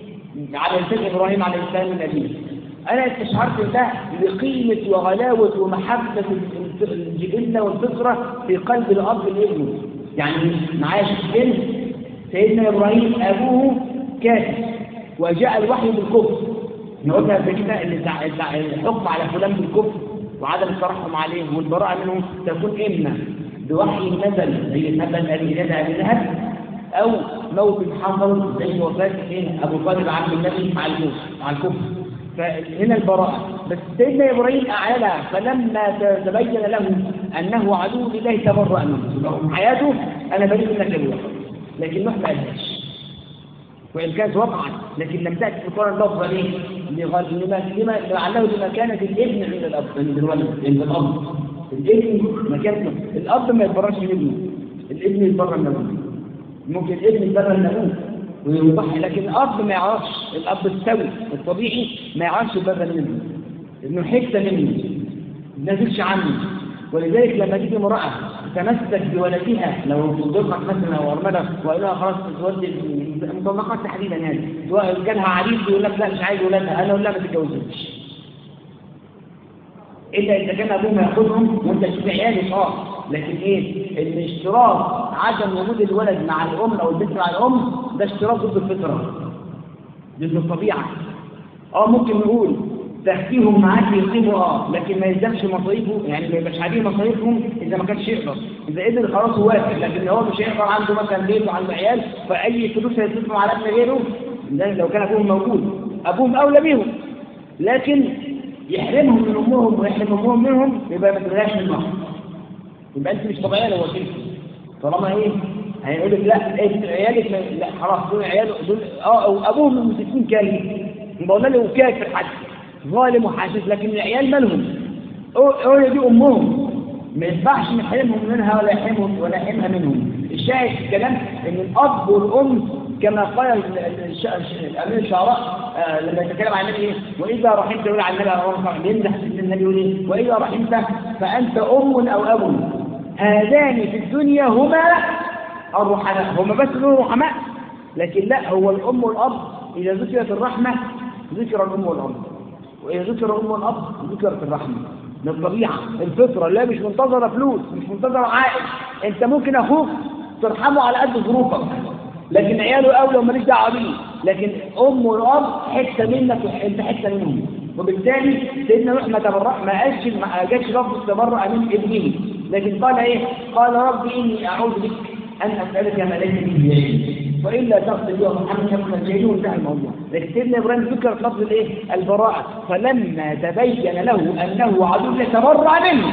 Speaker 2: على لسان ابراهيم عليه السلام من ابيه. انا استشعرت ده لقيمة وغلاوة ومحبة الجبلة والفطرة في قلب الاب لابنه. يعني معايا شخصين سيدنا ابراهيم ابوه كافر وجاء الوحي بالكفر احنا قلنا قبل كده ان التع- التع- الحكم على فلان بالكفر وعدم الترحم عليه والبراءة منه تكون اما بوحي نزل زي نزل ابي ندى ابي لهب او موت حصل زي وفاة ايه ابو طالب عم النبي مع الكفر مع الكفر فهنا البراءة بس سيدنا ابراهيم اعلى فلما ت- تبين له انه عدو لله تبرأ منه يبقى حياته انا بريء منك يا ابويا لكن نوح ما قالهاش وإن كانت وقعت لكن لم تأتي في القرآن اللفظة ليه؟ لغ- لما لما لعله لمكانة الابن عند الأب عند الولد عند الأب الابن مكانته الأب ما يتبررش من ابنه الابن يتبرر من ابنه ممكن الابن يتبرر من ابوه ويضحي لكن الأب ما يعرفش الأب السوي الطبيعي ما يعرفش يتبرر من ابنه ابنه حتة منه ما نزلش عنه ولذلك لما تيجي امرأة تمسك بولدها لو صدقت مثلا او ارمله وقال لها خلاص تودي مطلقات تحديدا يعني جالها عريس يقول لك لا مش عايز ولادها انا اقول لها ما تتجوزوش الا اذا كان ابوه ياخذهم وانت تشوف عيالك اه لكن ايه الاشتراط عدم وجود الولد مع الام او البنت مع الام ده اشتراط ضد الفطره ضد الطبيعه اه ممكن نقول تخفيهم معاك يقيموا اه لكن ما يلزمش مصاريفه يعني ما يبقاش عليه مصاريفهم اذا ما كانش يقدر اذا قدر خلاص هو وافق لكن هو مش هيقدر عنده مثلا بيت وعنده عيال فاي فلوس هيصرفهم على ابن غيره ده لو كان ابوهم موجود ابوهم اولى بيهم لكن يحرمهم من امهم ويحرم امهم منهم يبقى ما تبقاش من مصر يبقى انت مش طبيعيه لو قلت طالما ايه هيقول لك لا انت عيالك ما- لا خلاص دول عياله دول اه أو ابوهم المسلمين كارهين يبقى قلنا له كافر حد ظالم وحاسس لكن العيال مالهم هو هي دي امهم ما ينفعش نحرمهم منها ولا يحرمهم ولا يحرمها منهم الشاهد في الكلام ان الاب والام كما قال ال- ال- الش- الش- الامير الشعراء آه لما يتكلم عن النبي ايه واذا رحمت يقول عن النبي عليه الصلاه والسلام يمدح سيدنا النبي يقول ايه واذا رحمت فانت ام او اب هذان في الدنيا هما الرحماء هما بس دول رحماء لكن لا هو الام والاب اذا ذكرت الرحمه ذكر الام والاب وإذا ذكر الأم والأب ذكرت الرحمة من الطبيعة الفطرة لا مش منتظرة فلوس مش منتظرة عائد أنت ممكن أخوك ترحمه على قد ظروفك لكن عياله أولى وماليش دعوة بيه لكن أم والأب حتة منك وأنت حتة منهم وبالتالي سيدنا نوح ما تبرأ ما قالش ما جاش لفظ التبرع من ابنه لكن قال إيه؟ قال رب إني أعوذ بك أن أسألك ما ليس به علم وإلا تغفر لي محمد كما الجاهلين وانتهى الموضوع لكن سيدنا إبراهيم ذكر لفظ الإيه؟ البراءة فلما تبين له أنه عدو يتبرع منه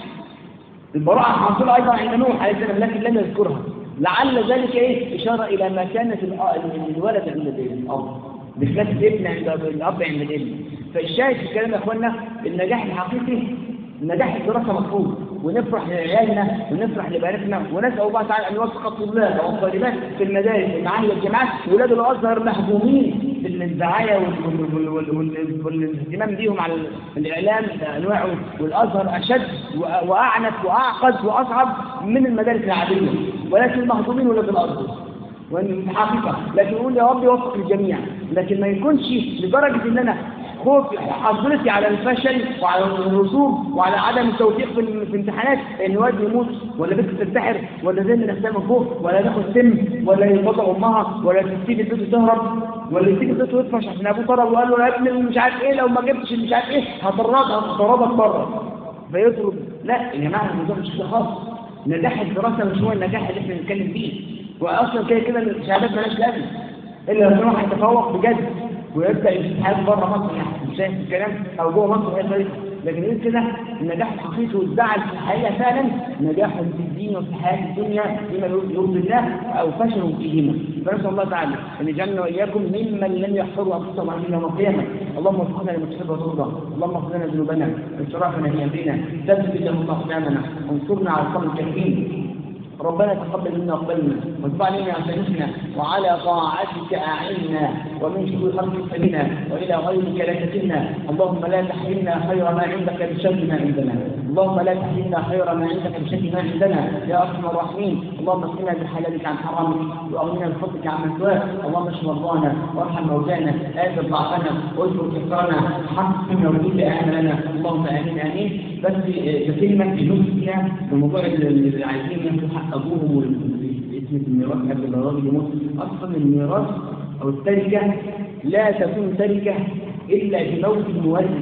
Speaker 2: البراءة حاصلة أيضا عند نوح عليه السلام لكن لم يذكرها لعل ذلك إيه؟ إشارة إلى مكانة الأ- الولد عند الأب بخلاف الابن عند الأب عند الابن فالشاهد في الكلام يا إخوانا النجاح الحقيقي نجاح الدراسة مطلوب ونفرح لعيالنا ونفرح لبناتنا ونسأل الله تعالى أن يوفق الطلاب والطالبات في المدارس والمعاهد والجامعات ولاد الأزهر محبومين بالدعاية وال- وال- وال- وال- والاهتمام بيهم على الإعلام بأنواعه والأزهر أشد وأ- وأعنف وأعقد وأصعب من المدارس العادية ولكن محظوظين ولاد الأزهر وان حقيقة لكن يقول يا رب يوفق الجميع لكن ما يكونش لدرجة ان انا خوف حضرتي على الفشل وعلى الرسوب وعلى عدم التوفيق في ال- في الامتحانات ان واد يموت ولا بنت تنتحر ولا زي من من فوق ولا تاخد سم ولا ينقطع امها ولا تسيب البيت وتهرب ولا يسيب البيت ويطفش عشان ابوه طلب وقال له يا ابني مش عارف ايه لو ما جبتش مش عارف ايه هطردك هطردك بره فيطلب لا يا جماعه الموضوع مش كده خالص نجاح الدراسه مش هو النجاح اللي احنا بنتكلم فيه واصلا كده كده الشهادات مالهاش لازمه الا لو الواحد يتفوق بجد ويبدا يتحال بره مصر يعني مش شايف الكلام او جوه مصر هي طريقه لكن غير كده النجاح الحقيقي والزعل في الحقيقه فعلا نجاح في الدين وفي حياه الدنيا فيما يرضي الله او فشل فيهما فنسال الله تعالى ان يجعلنا واياكم ممن لم يحفظوا انفسهم عن يوم القيامه اللهم وفقنا لما تحب وترضى اللهم اغفر لنا ذنوبنا واسرافنا في امرنا ثبت اللهم اقدامنا وانصرنا على القوم الكافرين ربنا تقبل منا وقبلنا واتبع علينا أنفسنا وعلى طاعتك أعنا ومن شرور خلقك بنا وإلى غيرك لا تكلنا اللهم لا تحرمنا خير ما عندك بشر ما عندنا اللهم لا تحرمنا خير ما عندك بشر ما عندنا يا أرحم الراحمين اللهم اسقنا بحلالك عن حرامك وأغننا بفضلك عن مسواك اللهم اشف مرضانا وارحم موتانا آثر ضعفنا واجبر كفرنا حقنا وجود أعمالنا اللهم آمين آمين بس بكلمة في نص فيها بموضوع اللي عايزين ياخدوا حق أبوهم واسم الميراث قبل ما الراجل يموت أصلا الميراث أو التركة لا تكون تركة إلا بموت المورث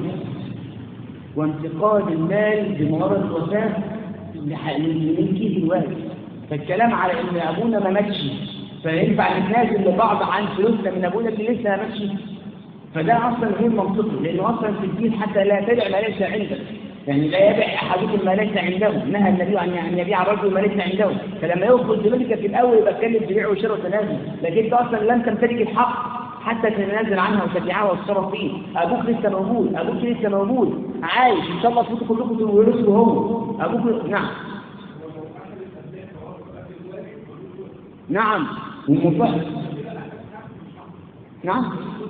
Speaker 2: وانتقال المال بمرض الوفاة لملكه الوارث فالكلام على ان ابونا ما ماتش فينفع نتنازل لبعض عن فلوسنا من ابونا اللي لسه ما ماتش فده اصلا غير منطقي لانه اصلا في الدين حتى لا تدع ما ليس عندك يعني لا يبيع احدكم ما ليس عنده نهى النبي عن ان يبيع الرجل ما ليس عنده فلما يدخل بملكك في الاول يبقى اتكلم ببيع وشراء وتنازل لكن انت اصلا لم تمتلك الحق حتى تتنازل عنها وتبيعها وتتصرف فيه ابوك لسه موجود ابوك لسه موجود عايش ان شاء الله تفوتوا كلكم تورثوا هو ابوك نعم نعم ومفهد نعم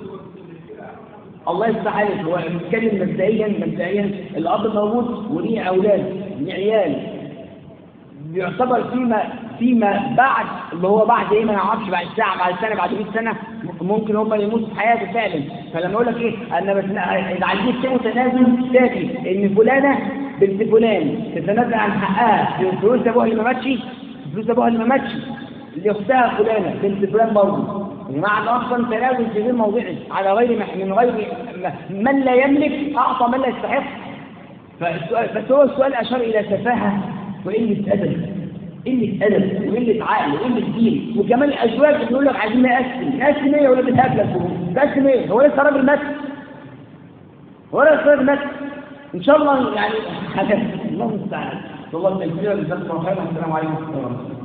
Speaker 2: الله يفتح عليك هو بيتكلم مبدئيا مبدئيا الاب موجود وليه اولاد ليه عيال بيعتبر فيما فيما بعد اللي هو بعد ايه ما نعرفش بعد ساعه بعد سنه بعد 100 سنه ممكن هم اللي يموتوا في حياته فعلا فلما يقول لك ايه انا بس اذا عايزين تسووا تنازل كافي ان فلانه بنت فلان تتنازل عن حقها في فلوس ابوها اللي ما ماتش فلوس ابوها اللي ما ماتش لاختها فلانه بنت فلان برضه بمعنى اصلا تنازل في غير موضعه على غير مح- من غير من لا يملك اعطى من لا يستحق فالسؤال بس هو السؤال اشار الى سفاهه وقله ادب قله ادب وقله عقل وقله دين وكمان الازواج بيقول لك عايزين نقسم نقسم ايه يا ولاد الهبله نقسم ايه هو لسه راجل مات ولا يستفاد لك ان شاء الله يعني حاجه الله المستعان والله التكبير اللي فاتت السلام عليكم ورحمه الله